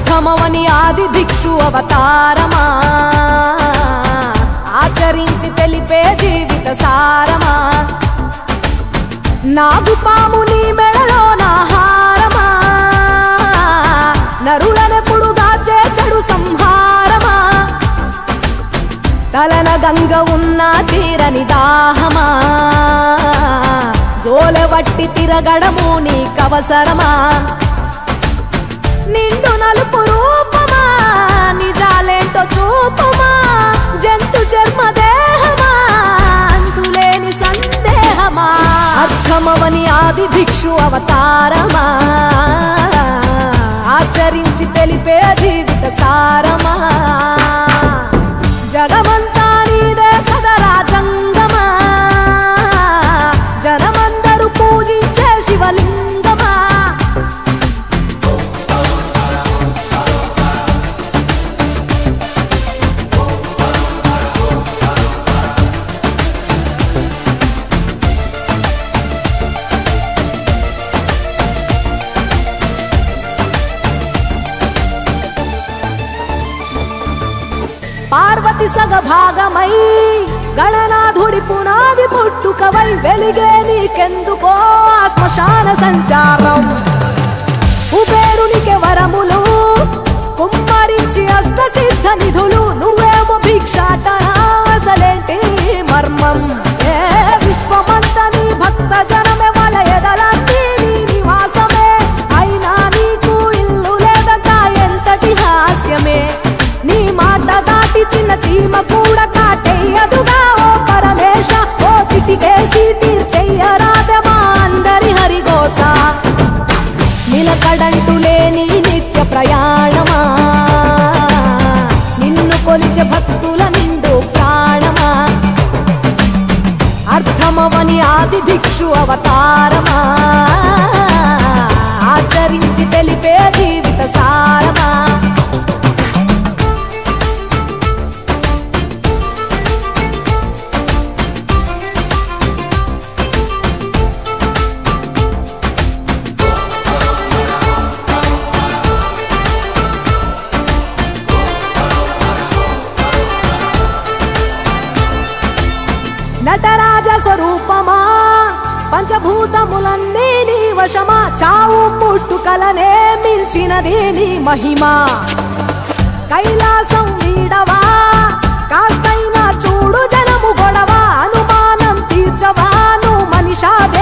అర్థమవని ఆది భిక్షు అవతారమా ఆచరించి తెలిపే జీవిత సారమా నాగుపాము నీ మెడలో నా హారమా నరులనెప్పుడు దాచే చెడు సంహారమా తలన గంగ ఉన్న తీరని దాహమా జోలవట్టి తిరగడము నీకవసరమా నిండు నలుపు రూపమా నిజాలేంటో చూపమా జంతు చర్మ దేహమా అంతులేని సందేహమా అర్థమవని ఆది భిక్షు అవతారమా ఆచరించి తెలిపే జీవిత సారమా జగమంతా నీదే కదరా జంగమా జనమందరూ పూజించే శివలింగమా పార్వతి సగ భాగమై గణనాథుడి పునాది పుట్టుకవై వెలిగే నీకెందుకో ఆ శ్మశాన సంచారం కుబేరునికి వరములు కుమ్మరించి అష్ట సిద్ధ నిధులు నువ్వేమో భిక్షాటన అసలేంటి మర్మం ఏ విశ్వమంత నీ భక్త జనమే వాళ్ళ ఎదలంతి నీ నివాసమే అయినా నీకు ఇల్లు లేదట ఎంతటి హాస్యమే నీ మాట దాటి చిన్న చీమ కూడా కాటేయదుగా ఓ పరమేశ ఓ చిటికేసి తీర్చెయ్యరాదమా అందరి హరిగోస నిలకడంటు లేని నిత్య ప్రయాణమా నిన్ను కొలిచే భక్తుల నిండు ప్రాణమా అర్థమవని ఆది భిక్షు అవతారమా ఆచరించి తెలిపే జీవిత సారమా నటరాజ స్వరూపమా పంచభూతములన్నీ నీ వశమా చావు పుట్టుకలనే మించినది నీ మహిమా కైలాసం వీడవా కాస్తైనా చూడు జనము గొడవ అనుమానం తీర్చవా నువ్వు మనిషా